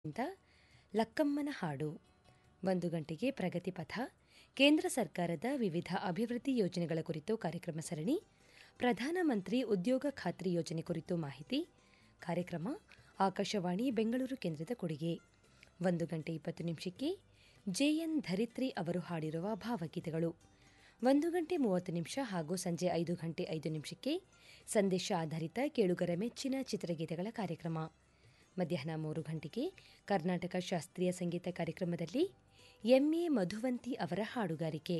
ಇಂದ ಲಕ್ಕಮ್ಮನ ಹಾಡು ಒಂದು ಗಂಟೆಗೆ ಪ್ರಗತಿ ಪಥ ಕೇಂದ್ರ ಸರ್ಕಾರದ ವಿವಿಧ ಅಭಿವೃದ್ಧಿ ಯೋಜನೆಗಳ ಕುರಿತು ಕಾರ್ಯಕ್ರಮ ಸರಣಿ ಪ್ರಧಾನಮಂತ್ರಿ ಉದ್ಯೋಗ ಖಾತ್ರಿ ಯೋಜನೆ ಕುರಿತು ಮಾಹಿತಿ ಕಾರ್ಯಕ್ರಮ ಆಕಾಶವಾಣಿ ಬೆಂಗಳೂರು ಕೇಂದ್ರದ ಕೊಡುಗೆ ಒಂದು ಗಂಟೆ ಇಪ್ಪತ್ತು ನಿಮಿಷಕ್ಕೆ ಜೆಎನ್ ಧರಿತ್ರಿ ಅವರು ಹಾಡಿರುವ ಭಾವಗೀತೆಗಳು ಒಂದು ಗಂಟೆ ಮೂವತ್ತು ನಿಮಿಷ ಹಾಗೂ ಸಂಜೆ ಐದು ಗಂಟೆ ಐದು ನಿಮಿಷಕ್ಕೆ ಸಂದೇಶ ಆಧಾರಿತ ಕೇಳುಗರ ಮೆಚ್ಚಿನ ಚಿತ್ರಗೀತೆಗಳ ಕಾರ್ಯಕ್ರಮ ಮಧ್ಯಾಹ್ನ ಮೂರು ಗಂಟೆಗೆ ಕರ್ನಾಟಕ ಶಾಸ್ತ್ರೀಯ ಸಂಗೀತ ಕಾರ್ಯಕ್ರಮದಲ್ಲಿ ಎಂಎ ಮಧುವಂತಿ ಅವರ ಹಾಡುಗಾರಿಕೆ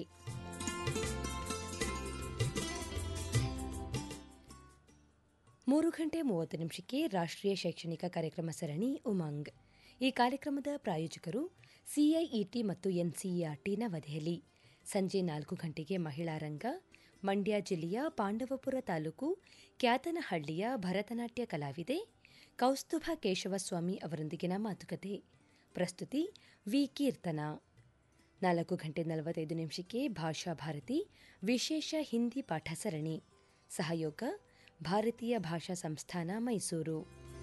ಮೂರು ಗಂಟೆ ಮೂವತ್ತು ನಿಮಿಷಕ್ಕೆ ರಾಷ್ಟ್ರೀಯ ಶೈಕ್ಷಣಿಕ ಕಾರ್ಯಕ್ರಮ ಸರಣಿ ಉಮಂಗ್ ಈ ಕಾರ್ಯಕ್ರಮದ ಪ್ರಾಯೋಜಕರು ಸಿಐಇಟಿ ಮತ್ತು ಎನ್ಸಿಇಆರ್ಟಿ ನವದೆಹಲಿ ಸಂಜೆ ನಾಲ್ಕು ಗಂಟೆಗೆ ಮಹಿಳಾ ರಂಗ ಮಂಡ್ಯ ಜಿಲ್ಲೆಯ ಪಾಂಡವಪುರ ತಾಲೂಕು ಕ್ಯಾತನಹಳ್ಳಿಯ ಭರತನಾಟ್ಯ ಕಲಾವಿದೆ ಕೌಸ್ತುಭ ಕೇಶವಸ್ವಾಮಿ ಅವರೊಂದಿಗಿನ ಮಾತುಕತೆ ಪ್ರಸ್ತುತಿ ವಿ ಕೀರ್ತನ ನಾಲ್ಕು ಗಂಟೆ ನಲವತ್ತೈದು ನಿಮಿಷಕ್ಕೆ ಭಾಷಾ ಭಾರತಿ ವಿಶೇಷ ಹಿಂದಿ ಪಾಠ ಸರಣಿ ಸಹಯೋಗ ಭಾರತೀಯ ಭಾಷಾ ಸಂಸ್ಥಾನ ಮೈಸೂರು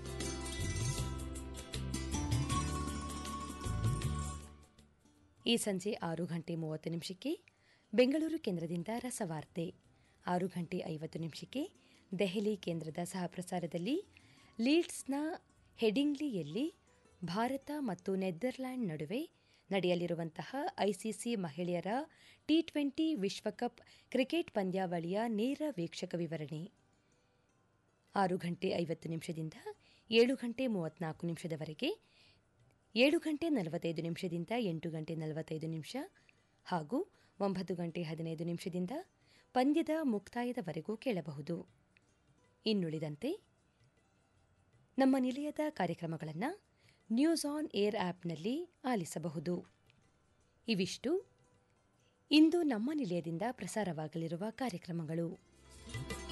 ಈ ಸಂಜೆ ಆರು ಗಂಟೆ ಮೂವತ್ತು ನಿಮಿಷಕ್ಕೆ ಬೆಂಗಳೂರು ಕೇಂದ್ರದಿಂದ ರಸವಾರ್ತೆ ಆರು ಗಂಟೆ ಐವತ್ತು ನಿಮಿಷಕ್ಕೆ ದೆಹಲಿ ಕೇಂದ್ರದ ಸಹಪ್ರಸಾರದಲ್ಲಿ ಲೀಡ್ಸ್ನ ಹೆಡಿಂಗ್ಲಿಯಲ್ಲಿ ಭಾರತ ಮತ್ತು ನೆದರ್ಲ್ಯಾಂಡ್ ನಡುವೆ ನಡೆಯಲಿರುವಂತಹ ಐಸಿಸಿ ಮಹಿಳೆಯರ ಟಿ ಟ್ವೆಂಟಿ ವಿಶ್ವಕಪ್ ಕ್ರಿಕೆಟ್ ಪಂದ್ಯಾವಳಿಯ ನೇರ ವೀಕ್ಷಕ ವಿವರಣೆ ಆರು ಗಂಟೆ ಐವತ್ತು ನಿಮಿಷದಿಂದ ಏಳು ಗಂಟೆ ಮೂವತ್ನಾಲ್ಕು ನಿಮಿಷದವರೆಗೆ ಏಳು ಗಂಟೆ ನಲವತ್ತೈದು ನಿಮಿಷದಿಂದ ಎಂಟು ಗಂಟೆ ನಲವತ್ತೈದು ನಿಮಿಷ ಹಾಗೂ ಒಂಬತ್ತು ಗಂಟೆ ಹದಿನೈದು ನಿಮಿಷದಿಂದ ಪಂದ್ಯದ ಮುಕ್ತಾಯದವರೆಗೂ ಕೇಳಬಹುದು ಇನ್ನುಳಿದಂತೆ ನಮ್ಮ ನಿಲಯದ ಕಾರ್ಯಕ್ರಮಗಳನ್ನು ನ್ಯೂಸ್ ಆನ್ ಏರ್ ಆಪ್ನಲ್ಲಿ ಆಲಿಸಬಹುದು ಇವಿಷ್ಟು ಇಂದು ನಮ್ಮ ನಿಲಯದಿಂದ ಪ್ರಸಾರವಾಗಲಿರುವ ಕಾರ್ಯಕ್ರಮಗಳು